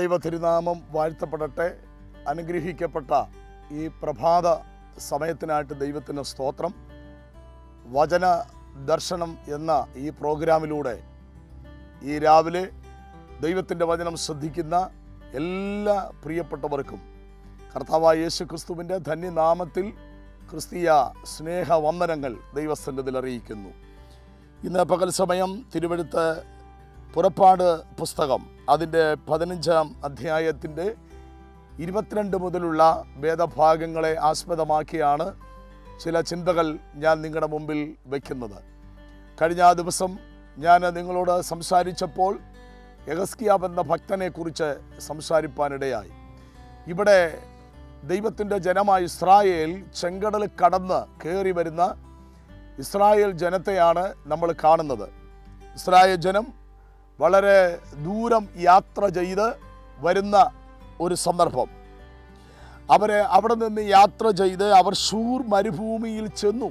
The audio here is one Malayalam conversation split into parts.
ദൈവ തിരുനാമം വാഴ്ത്തപ്പെടട്ടെ അനുഗ്രഹിക്കപ്പെട്ട ഈ പ്രഭാത സമയത്തിനായിട്ട് ദൈവത്തിന് സ്തോത്രം വചന ദർശനം എന്ന ഈ പ്രോഗ്രാമിലൂടെ ഈ രാവിലെ ദൈവത്തിൻ്റെ വചനം ശ്രദ്ധിക്കുന്ന എല്ലാ പ്രിയപ്പെട്ടവർക്കും കർത്താവായ യേശു ക്രിസ്തുവിൻ്റെ ധന്യനാമത്തിൽ ക്രിസ്തീയ സ്നേഹവന്ദനങ്ങൾ ദൈവസന്നിധിയിൽ അറിയിക്കുന്നു ഇന്ന് പകൽ സമയം തിരുവഴുത്ത് പുറപ്പാട് പുസ്തകം അതിൻ്റെ പതിനഞ്ചാം അധ്യായത്തിൻ്റെ ഇരുപത്തിരണ്ട് മുതലുള്ള വേദഭാഗങ്ങളെ ആസ്പദമാക്കിയാണ് ചില ചിന്തകൾ ഞാൻ നിങ്ങളുടെ മുമ്പിൽ വയ്ക്കുന്നത് കഴിഞ്ഞ ദിവസം ഞാൻ നിങ്ങളോട് സംസാരിച്ചപ്പോൾ യഗസ്കിയാബ് എന്ന ഭക്തനെക്കുറിച്ച് സംസാരിപ്പാനിടയായി ഇവിടെ ദൈവത്തിൻ്റെ ജനമായ ഇസ്രായേൽ ചെങ്കടൽ കടന്ന് കയറി വരുന്ന ഇസ്രായേൽ ജനത്തെയാണ് നമ്മൾ കാണുന്നത് ഇസ്രായേൽ ജനം വളരെ ദൂരം യാത്ര ചെയ്ത് വരുന്ന ഒരു സന്ദർഭം അവരെ അവിടെ നിന്ന് യാത്ര ചെയ്ത് അവർ ഷൂർ മരുഭൂമിയിൽ ചെന്നു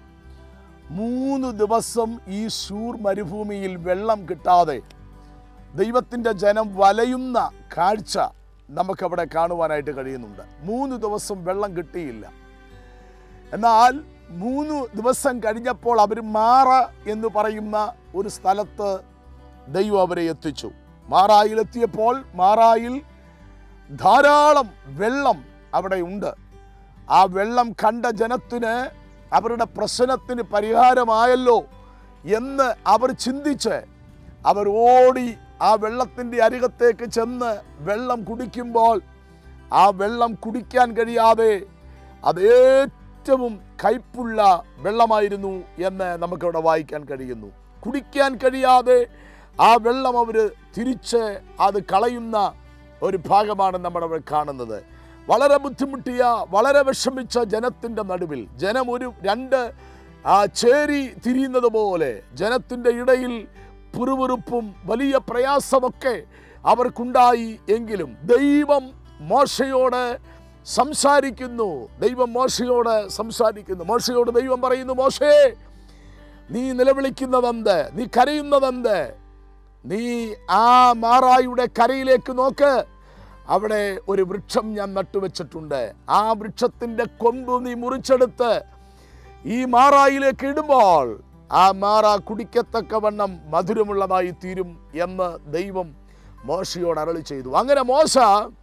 മൂന്ന് ദിവസം ഈ ഷൂർ മരുഭൂമിയിൽ വെള്ളം കിട്ടാതെ ദൈവത്തിൻ്റെ ജനം വലയുന്ന കാഴ്ച നമുക്കവിടെ കാണുവാനായിട്ട് കഴിയുന്നുണ്ട് മൂന്ന് ദിവസം വെള്ളം കിട്ടിയില്ല എന്നാൽ മൂന്ന് ദിവസം കഴിഞ്ഞപ്പോൾ അവർ മാറ എന്ന് പറയുന്ന ഒരു സ്ഥലത്ത് ദൈവം അവരെ എത്തിച്ചു മാറായിലെത്തിയപ്പോൾ മാറായിൽ ധാരാളം വെള്ളം അവിടെ ഉണ്ട് ആ വെള്ളം കണ്ട ജനത്തിന് അവരുടെ പ്രശ്നത്തിന് പരിഹാരമായല്ലോ എന്ന് അവർ ചിന്തിച്ച് അവർ ഓടി ആ വെള്ളത്തിൻ്റെ അരികത്തേക്ക് ചെന്ന് വെള്ളം കുടിക്കുമ്പോൾ ആ വെള്ളം കുടിക്കാൻ കഴിയാതെ അത് ഏറ്റവും കയ്പുള്ള വെള്ളമായിരുന്നു എന്ന് നമുക്കവിടെ വായിക്കാൻ കഴിയുന്നു കുടിക്കാൻ കഴിയാതെ ആ വെള്ളം അവർ തിരിച്ച് അത് കളയുന്ന ഒരു ഭാഗമാണ് നമ്മളവിടെ കാണുന്നത് വളരെ ബുദ്ധിമുട്ടിയ വളരെ വിഷമിച്ച ജനത്തിൻ്റെ നടുവിൽ ജനം ഒരു രണ്ട് ആ ചേരി തിരിയുന്നത് പോലെ ജനത്തിൻ്റെ ഇടയിൽ പിറുപിറുപ്പും വലിയ പ്രയാസമൊക്കെ അവർക്കുണ്ടായി എങ്കിലും ദൈവം മോശയോട് സംസാരിക്കുന്നു ദൈവം മോശയോട് സംസാരിക്കുന്നു മോശയോട് ദൈവം പറയുന്നു മോശേ നീ നിലവിളിക്കുന്നതെന്ത് നീ കരയുന്നതെന്ത് നീ ആ മാറായുടെ കരയിലേക്ക് നോക്ക് അവിടെ ഒരു വൃക്ഷം ഞാൻ നട്ടുവെച്ചിട്ടുണ്ട് ആ വൃക്ഷത്തിൻ്റെ കൊമ്പ് നീ മുറിച്ചെടുത്ത് ഈ മാറായിലേക്ക് ഇടുമ്പോൾ ആ മാറ കുടിക്കത്തക്കവണ്ണം മധുരമുള്ളതായി തീരും എന്ന് ദൈവം മോശയോട് അരളി ചെയ്തു അങ്ങനെ മോശ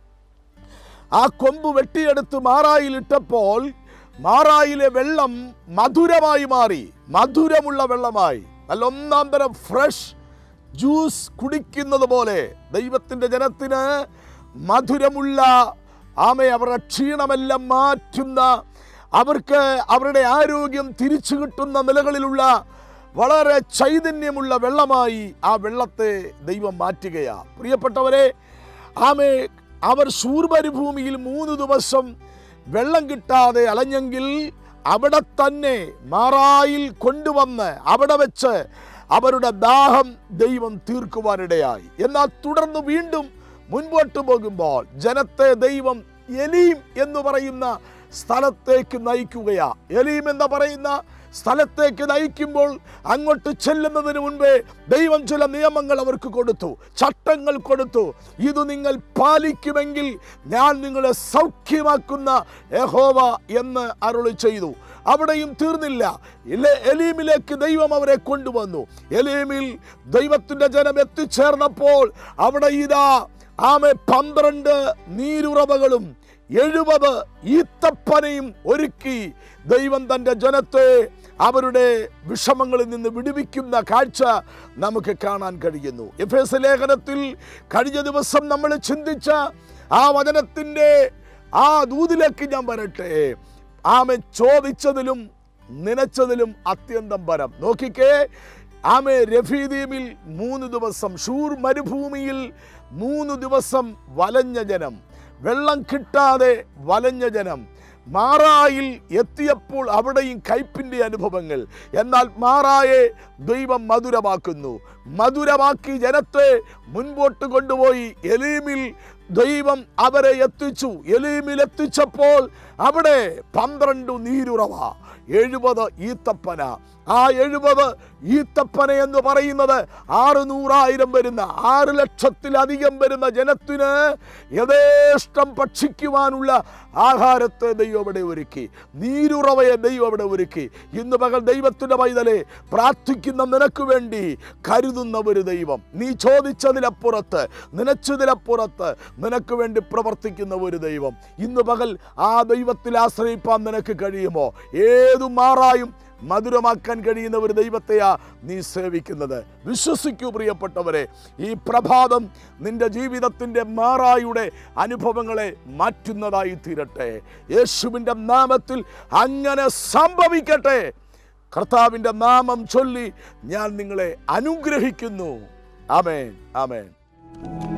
ആ കൊമ്പ് വെട്ടിയെടുത്ത് മാറായിലിട്ടപ്പോൾ മാറായിലെ വെള്ളം മധുരമായി മാറി മധുരമുള്ള വെള്ളമായി നല്ല ഒന്നാം തരം ഫ്രഷ് ജ്യൂസ് കുടിക്കുന്നത് പോലെ ദൈവത്തിൻ്റെ ജനത്തിന് മധുരമുള്ള ആമെ അവരുടെ ക്ഷീണമെല്ലാം മാറ്റുന്ന അവർക്ക് അവരുടെ ആരോഗ്യം തിരിച്ചു കിട്ടുന്ന നിലകളിലുള്ള വളരെ ചൈതന്യമുള്ള വെള്ളമായി ആ വെള്ളത്തെ ദൈവം മാറ്റുകയാ പ്രിയപ്പെട്ടവരെ ആമെ അവർ ശൂർമരുഭൂമിയിൽ മൂന്ന് ദിവസം വെള്ളം കിട്ടാതെ അലഞ്ഞെങ്കിൽ അവിടെ തന്നെ മാറായിൽ കൊണ്ടുവന്ന് അവിടെ വെച്ച് അവരുടെ ദാഹം ദൈവം തീർക്കുവാനിടയായി എന്നാൽ തുടർന്ന് വീണ്ടും മുൻപോട്ട് പോകുമ്പോൾ ജനത്തെ ദൈവം എലീം എന്ന് പറയുന്ന സ്ഥലത്തേക്ക് നയിക്കുകയാ എലീം എന്ന് പറയുന്ന സ്ഥലത്തേക്ക് നയിക്കുമ്പോൾ അങ്ങോട്ട് ചെല്ലുന്നതിന് മുൻപേ ദൈവം ചില നിയമങ്ങൾ അവർക്ക് കൊടുത്തു ചട്ടങ്ങൾ കൊടുത്തു ഇത് നിങ്ങൾ പാലിക്കുമെങ്കിൽ ഞാൻ നിങ്ങളെ സൗഖ്യമാക്കുന്ന യഹോവ എന്ന് അരുളി ചെയ്തു അവിടെയും തീർന്നില്ല ഇല്ല എലീമിലേക്ക് ദൈവം അവരെ കൊണ്ടുവന്നു എലീമിൽ ദൈവത്തിൻ്റെ ജനം എത്തിച്ചേർന്നപ്പോൾ അവിടെ ഇതാ ആമെ പന്ത്രണ്ട് നീരുറവകളും എഴുപത് ഈത്തപ്പനയും ഒരുക്കി ദൈവം തൻ്റെ ജനത്തെ അവരുടെ വിഷമങ്ങളിൽ നിന്ന് വിടുവിക്കുന്ന കാഴ്ച നമുക്ക് കാണാൻ കഴിയുന്നു എഫ് എസ് ലേഖനത്തിൽ കഴിഞ്ഞ ദിവസം നമ്മൾ ചിന്തിച്ച ആ വചനത്തിൻ്റെ ആ ദൂതിലേക്ക് ഞാൻ വരട്ടെ ആമെ ചോദിച്ചതിലും നനച്ചതിലും അത്യന്തം പരം നോക്കിക്കേ ആമെ രഫീദീമിൽ മൂന്ന് ദിവസം ഷൂർ മരുഭൂമിയിൽ മൂന്ന് ദിവസം വലഞ്ഞ ജനം വെള്ളം കിട്ടാതെ വലഞ്ഞ ജനം മാറായിൽ എത്തിയപ്പോൾ അവിടെയും കയ്പിൻ്റെ അനുഭവങ്ങൾ എന്നാൽ മാറായെ ദൈവം മധുരമാക്കുന്നു മധുരമാക്കി ജനത്തെ മുൻപോട്ട് കൊണ്ടുപോയി എലീമിൽ ദൈവം അവരെ എത്തിച്ചു എലീമിൽ എത്തിച്ചപ്പോൾ അവിടെ പന്ത്രണ്ട് നീരുറവ എഴുപത് ഈത്തപ്പന ആ എഴുപത് ഈത്തപ്പന എന്ന് പറയുന്നത് ആറ് നൂറായിരം വരുന്ന ആറ് ലക്ഷത്തിലധികം വരുന്ന ജനത്തിന് യഥേഷ്ടം ഭക്ഷിക്കുവാനുള്ള ആഹാരത്തെ ദൈവം അവിടെ ഒരുക്കി നീരുറവയെ ദൈവം അവിടെ ഒരുക്കി ഇന്ന് പകൽ ദൈവത്തിൻ്റെ പൈതലെ പ്രാർത്ഥിക്കുന്ന നിനക്ക് വേണ്ടി കരുതുന്ന ഒരു ദൈവം നീ ചോദിച്ചതിലപ്പുറത്ത് നനച്ചതിലപ്പുറത്ത് നിനക്ക് വേണ്ടി പ്രവർത്തിക്കുന്ന ഒരു ദൈവം ഇന്ന് പകൽ ആ ദൈവത്തിൽ ആശ്രയിപ്പാൻ നിനക്ക് കഴിയുമോ ഏതു മാറായും മധുരമാക്കാൻ കഴിയുന്ന ഒരു ദൈവത്തെയാ നീ സേവിക്കുന്നത് വിശ്വസിക്കൂ പ്രിയപ്പെട്ടവരെ ഈ പ്രഭാതം നിന്റെ ജീവിതത്തിൻ്റെ മാറായുടെ അനുഭവങ്ങളെ മാറ്റുന്നതായി തീരട്ടെ യേശുവിൻ്റെ നാമത്തിൽ അങ്ങനെ സംഭവിക്കട്ടെ കർത്താവിൻ്റെ നാമം ചൊല്ലി ഞാൻ നിങ്ങളെ അനുഗ്രഹിക്കുന്നു ആമേൻ ആമേൻ